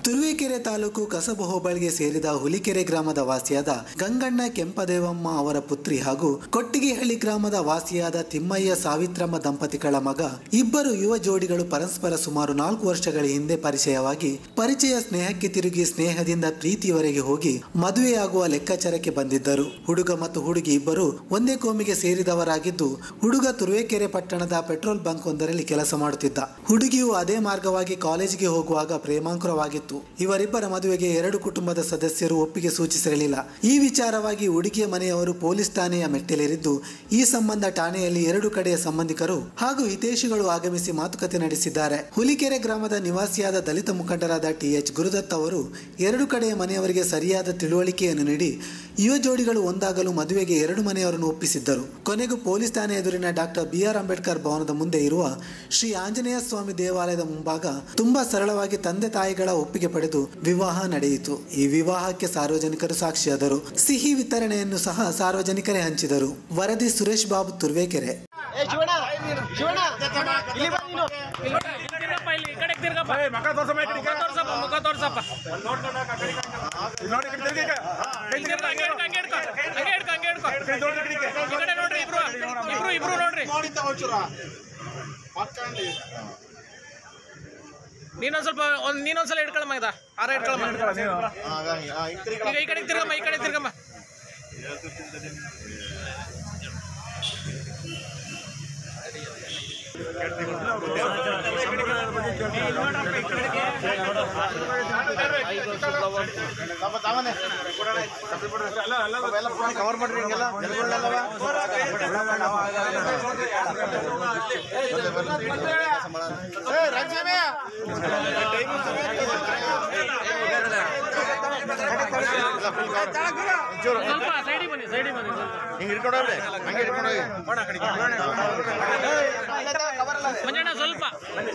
ತುರುವೇಕೆರೆ ತಾಲೂಕು ಕಸಬು ಹೋಬಳಿಗೆ ಸೇರಿದ ಹುಲಿಕೆರೆ ಗ್ರಾಮದ ವಾಸಿಯಾದ ಗಂಗಣ್ಣ ಕೆಂಪದೇವಮ್ಮ ಅವರ ಪುತ್ರಿ ಹಾಗೂ ಕೊಟ್ಟಿಗೆಹಳ್ಳಿ ಗ್ರಾಮದ ವಾಸಿಯಾದ ತಿಮ್ಮಯ್ಯ ಸಾವಿತ್ರಮ್ಮ ದಂಪತಿಗಳ ಮಗ ಇಬ್ಬರು ಯುವ ಜೋಡಿಗಳು ಪರಸ್ಪರ ಸುಮಾರು ನಾಲ್ಕು ವರ್ಷಗಳ ಹಿಂದೆ ಪರಿಚಯವಾಗಿ ಪರಿಚಯ ಸ್ನೇಹಕ್ಕೆ ತಿರುಗಿ ಸ್ನೇಹದಿಂದ ಪ್ರೀತಿಯವರೆಗೆ ಹೋಗಿ ಮದುವೆಯಾಗುವ ಲೆಕ್ಕಾಚಾರಕ್ಕೆ ಬಂದಿದ್ದರು ಹುಡುಗ ಮತ್ತು ಹುಡುಗಿ ಇಬ್ಬರು ಒಂದೇ ಕೋಮಿಗೆ ಸೇರಿದವರಾಗಿದ್ದು ಹುಡುಗ ತುರುವೇಕೆರೆ ಪಟ್ಟಣದ ಪೆಟ್ರೋಲ್ ಬಂಕ್ ಒಂದರಲ್ಲಿ ಕೆಲಸ ಮಾಡುತ್ತಿದ್ದ ಹುಡುಗಿಯು ಅದೇ ಮಾರ್ಗವಾಗಿ ಕಾಲೇಜಿಗೆ ಹೋಗುವಾಗ ಪ್ರೇಮಾಂಕುರವಾಗಿತ್ತು ಇವರಿಬ್ಬರ ಮದುವೆಗೆ ಎರಡು ಕುಟುಂಬದ ಸದಸ್ಯರು ಒಪ್ಪಿಗೆ ಸೂಚಿಸಿರಲಿಲ್ಲ ಈ ವಿಚಾರವಾಗಿ ಹುಡುಗಿಯ ಮನೆಯವರು ಪೊಲೀಸ್ ಠಾಣೆಯ ಮೆಟ್ಟಿಲೇರಿದ್ದು ಈ ಸಂಬಂಧ ಠಾಣೆಯಲ್ಲಿ ಎರಡು ಕಡೆಯ ಸಂಬಂಧಿಕರು ಹಾಗೂ ಹಿತೈಷಿಗಳು ಆಗಮಿಸಿ ಮಾತುಕತೆ ನಡೆಸಿದ್ದಾರೆ ಹುಲಿಕೆರೆ ಗ್ರಾಮದ ನಿವಾಸಿಯಾದ ದಲಿತ ಮುಖಂಡರಾದ ಟಿ ಎಚ್ ಗುರುದತ್ ಅವರು ಎರಡು ಕಡೆಯ ಮನೆಯವರಿಗೆ ಸರಿಯಾದ ತಿಳುವಳಿಕೆಯನ್ನು ನೀಡಿ ಯುವ ಜೋಡಿಗಳು ಒಂದಾಗಲು ಮದುವೆಗೆ ಎರಡು ಮನೆಯವರನ್ನು ಒಪ್ಪಿಸಿದ್ದರು ಕೊನೆಗೂ ಪೊಲೀಸ್ ಠಾಣೆ ಎದುರಿನ ಡಾಕ್ಟರ್ ಬಿ ಆರ್ ಅಂಬೇಡ್ಕರ್ ಭವನದ ಮುಂದೆ ಇರುವ ಶ್ರೀ ಆಂಜನೇಯ ಸ್ವಾಮಿ ದೇವಾಲಯದ ಮುಂಭಾಗ ತುಂಬಾ ಸರಳವಾಗಿ ತಂದೆ ತಾಯಿಗಳ ಒಪ್ಪಿಗೆ ಪಡೆದು ವಿವಾಹ ನಡೆಯಿತು ಈ ವಿವಾಹಕ್ಕೆ ಸಾರ್ವಜನಿಕರು ಸಾಕ್ಷಿಯಾದರು ಸಿಹಿ ವಿತರಣೆಯನ್ನು ಸಹ ಸಾರ್ವಜನಿಕರೇ ಹಂಚಿದರು ವರದಿ ಸುರೇಶ್ ಬಾಬು ತುರ್ವೇಕೆರೆ ಏ ಶಿವಣ್ಣ ಶಿವಣ್ಣ ಇಲ್ಲಿ ಬಾ ನೀನು ತಿರ್ಗಪ್ಪ ಇಲ್ಲಿ ಈ ಕಡೆಗೆ ತಿರ್ಗಪ್ಪ ಮಗ ತೋರ್ಸಮ್ಮ ಈ ಕಡೆಗೆ. ಮುಖ ತೋರ್ಸಪ್ಪ ಮುಖ ತೋರ್ಸಪ್ಪ ಇಲ್ಲಿ ನೋಡಿ ಈ ಕಡೆ ತಿರ್ಗಿ ಈಗ. ಕೈ ತಿರ್ಗ ಹಂಗೆ ಹಿಡ್ಕೊ ಹಂಗೆ ಹಿಡ್ಕೊ ಹಂಗೆ ಹಿಡ್ಕೊ ಹಂಗೆ ಹಿಡ್ಕೊ ಕೈ ನೋಡಿ ಈ ಕಡೆಗೆ. ಈ ಕಡೆ ನೋಡ್ರಿ ಇಬ್ರು ಇಬ್ರು ಇಬ್ರು ನೋಡ್ರಿ ನೀನೊಂದ್ ಸ್ವಲ್ಪ ಒಂದ್ ನೀನೊಂದ್ಸಲ ಹಿಡ್ಕೊಳಮ್ಮ ಇದ ಆರ ಹಿಡ್ಕೊಳಮ್ಮ ಹಿಡ್ಕೊಳ ನೀನು. ಈಗ ಈ ಕಡೆಗೆ ತಿರ್ಗಮ್ಮ ಈ ಕಡೆ ತಿರ್ಗಮ್ಮ ಕವರ್ ಮಾಡ್ರಿ ಹಿಂಗೆಲ್ಲ ಜನಗಳನ್ನೆಲ್ಲವ ಏ ರಾಜಸ್ವಾಮಿ ಸ್ವಲ್ಪ ಸೈಡಿಗೆ ಬನ್ನಿ ಸೈಡಿಗೆ ಬನ್ನಿ ಸ್ವಲ್ಪ ಹಿಂಗೆ ಹಿಡ್ಕೊಂಡೋಗ್ರಿ ಹಂಗೆ ಹಿಡ್ಕೊಂಡೋಗಿ ಮಂಜಣ್ಣ ಸ್ವಲ್ಪ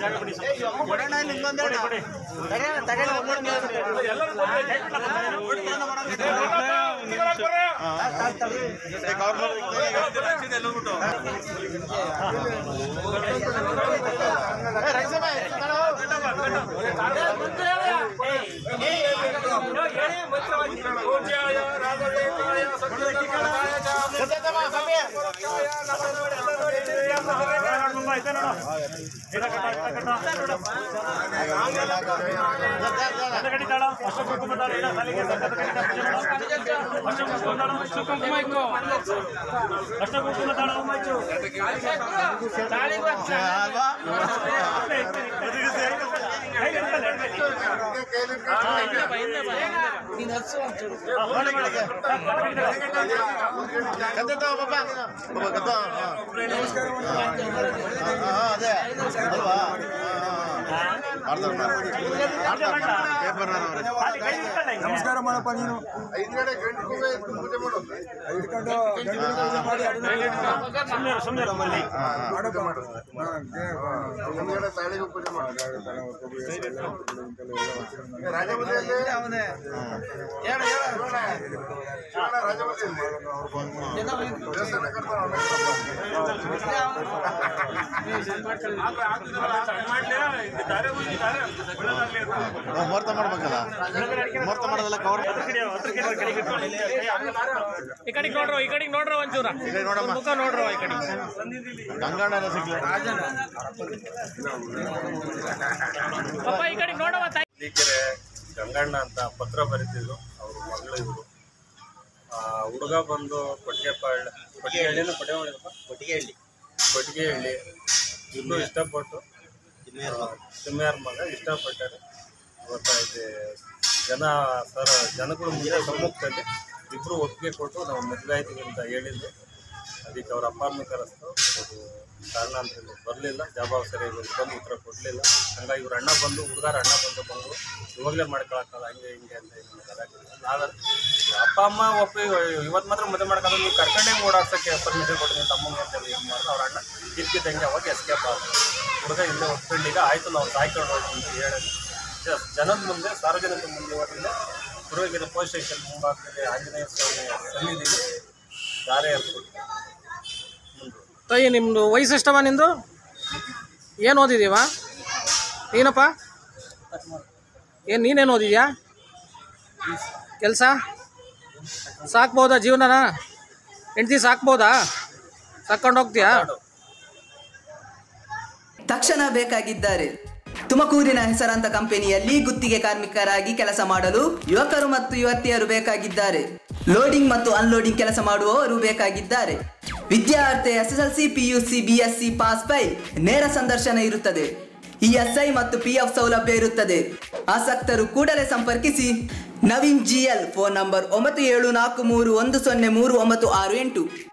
ಕುಂಕುಮ ಇಕ್ಕೋ ಹಿಂದೆ ಬಾ ಹಿಂದೆ ಬಾ ಹಿಂದೆ ಬಾ ಗದ್ದೆ ತಗೋ ಪಾಪ ಪಾಪ ಗದ್ದೆ ಅದೇ ಅಲ್ವಾ ಮಾಡ್ತಾರೆ ಪೇಪರ್ ನಮಸ್ಕಾರ ಮಾಡಪ್ಪ ನೀನು ಐದ್ಗಡೆ ಗಂಟು ಹೂವೆ ಎತ್ಕೊಂಡು ಪೂಜೆ ಮಾಡು ಹಿಡ್ಕೊಂಡು ಗಂಡು ಪೂಜೆ ಮಾಡಿ ಮಾಡಪ್ಪ ಮುಂದ್ಗಡೆ ತಾಳಿಗೂ ಪೂಜೆ ಮಾಡು ರಾಜಮನೆಯಲ್ಲಿ ಹೇಳ ಹೇಳ ಶಿವಣ್ಣ ರಾಜಮನೆಯಲ್ಲಿ ದೇವಸ್ಥಾನ ಮುಹೂರ್ತ ಮಾಡ್ಬೇಕಲ್ಲ ಮುಹೂರ್ತ ಮಾಡೋದೆಲ್ಲ ಕವರ್ ಈ ಕಡೆಗೆ ನೋಡ್ರೋ ಈ ಕಡೆಗೆ ನೋಡ್ರೋ ಒಂಚೂರ ಕಡೆ ನೋಡಮ್ಮ. ಮುಖ ನೋಡ್ರೋ ಈ ಕಡೆ ಗಂಗಾಣ ಸಿಗ್ಲಿ ಪಪ್ಪ ಈ ಕಡೆಗೆ ನೋಡವ ತಾಯಿ ಹಳ್ಳಿಕೆರೆ ಗಂಗಣ್ಣ ಅಂತ ಪತ್ರ ಬರೀತಿದ್ರು ಅವ್ರ ಮಗಳು ಇವರು ಹುಡುಗ ಬಂದು ಕೊಟ್ಟಿಗೆಪಾಳ್ಯ ಕೊಟ್ಟಿಗೆಹಳ್ಳಿನ ಪಡೆಯಪ್ಪ ಕೊಟ್ಟಿಗೆಹಳ್ಳಿ ಕೊಟ್ಟಿಗೆಹಳ್ಳಿ ಇಬ್ಬರು ಇಷ್ಟಪಟ್ಟು ತಿಮ್ಮ್ಯಾರ ಮಗ ಇಷ್ಟಪಟ್ಟಾರೆ ಗೊತ್ತಾಯ್ತು ಜನ ಸರ್ ಜನಗಳು ಮುಂದೆ ಸಮ್ಮುಖದಲ್ಲಿ ಇಬ್ಬರು ಒಪ್ಪಿಗೆ ಕೊಟ್ಟು ನಾವು ಮದುವೆ ಆಯ್ತೀವಿ ಅಂತ ಹೇಳಿದ್ವಿ ಅದಕ್ಕೆ ಅವ್ರ ಅಪ್ಪ ಅಮ್ಮ ಕರೆಸ್ತು ಅವರು ಕಾರಣಾಂತರದಿಂದ ಬರಲಿಲ್ಲ ಜಾಬ್ ಸರಿಯಾಗಿ ಬಂದು ಉತ್ತರ ಕೊಡಲಿಲ್ಲ ಹಂಗಾಗಿ ಇವ್ರ ಅಣ್ಣ ಬಂದು ಹುಡುಗರ ಅಣ್ಣ ಬಂದು ಬಂದು ಇವಾಗಲೇ ಮಾಡ್ಕೊಳಕ್ಕಲ್ಲ ಹಂಗೆ ಹಿಂಗೆ ಅಂತ ಏನು ನಾವೇ ಅಪ್ಪ ಅಮ್ಮ ಒಪ್ಪಿ ಇವತ್ತು ಮಾತ್ರ ಮದುವೆ ಮಾಡ್ಕೊಂಡು ನೀವು ಕರ್ಕೊಂಡೇ ಓಡಾಡ್ಸೋಕ್ಕೆ ಪರ್ಮಿಷನ್ ಕೊಡ್ತೀನಿ ತಮ್ಮಂಗೆ ಅಂತ ಏನು ಮಾಡಿದ್ರು ಅವ್ರ ಅಣ್ಣ ಇರ್ಕಿದ್ದಂಗೆ ಅವಾಗ ಎಸ್ಕೇಪ್ ಆದ್ರು ಹುಡುಗ ಇಲ್ಲೇ ಒಪ್ಕೊಂಡು ಈಗ ಆಯಿತು ನಾವು ಸಾಯ್ಕೊಂಡು ಹೋಗ್ತೀವಿ ಅಂತ ಹೇಳಿದ್ವಿ ಜ- ಜನದ ಮುಂದೆ ಸಾರ್ವಜನಿಕ ಮುಂದೆ ಹೋಗಿಲ್ಲ ಪುರೋಹಿತರ ಪೊಲೀಸ್ ಸ್ಟೇಷನ್ ಮುಂಭಾಗದಲ್ಲಿ ಆಂಜನೇಯ ಸ್ವಾಮಿ ಸನ್ನಿಧಿಗೆ ದಾರೆ ಎರ್ಬಿಟ್ಟು ಮುಂದೆ ತಾಯಿ ನಿಮ್ದು ವಯಸ್ಸು ಎಷ್ಟವ ನಿಂದು ಏನು ಓದಿದೀವ ಏನಪ್ಪ ಏನು ನೀನೇನು ಓದಿದ್ಯಾ ಕೆಲಸ ಸಾಕ್ಬೋದಾ ಜೀವನನ ಹೆಂಡ್ತಿ ಸಾಕ್ಬೋದಾ ಸಾಕೊಂಡು ಹೋಗ್ತೀಯಾ ತಕ್ಷಣ ಬೇಕಾಗಿದ್ದಾರೆ ತುಮಕೂರಿನ ಹೆಸರಾಂತ ಕಂಪನಿಯಲ್ಲಿ ಗುತ್ತಿಗೆ ಕಾರ್ಮಿಕರಾಗಿ ಕೆಲಸ ಮಾಡಲು ಯುವಕರು ಮತ್ತು ಯುವತಿಯರು ಬೇಕಾಗಿದ್ದಾರೆ ಲೋಡಿಂಗ್ ಮತ್ತು ಅನ್ಲೋಡಿಂಗ್ ಕೆಲಸ ಮಾಡುವವರು ಬೇಕಾಗಿದ್ದಾರೆ ವಿದ್ಯಾರ್ಥಿ S S L C P U C B S C pass ಬೈ ನೇರ ಸಂದರ್ಶನ ಇರುತ್ತದೆ ಇಎಸ್ಐ ಮತ್ತು ಪಿ ಎಫ್ ಸೌಲಭ್ಯ ಇರುತ್ತದೆ ಆಸಕ್ತರು ಕೂಡಲೇ ಸಂಪರ್ಕಿಸಿ ನವೀನ್ ಜಿಎಲ್ ಫೋನ್ ನಂಬರ್ ಒಂಬತ್ತು ಏಳು ನಾಲ್ಕು ಮೂರು ಒಂದು ಸೊನ್ನೆ ಮೂರು ಒಂಬತ್ತು ಆರು ಎಂಟು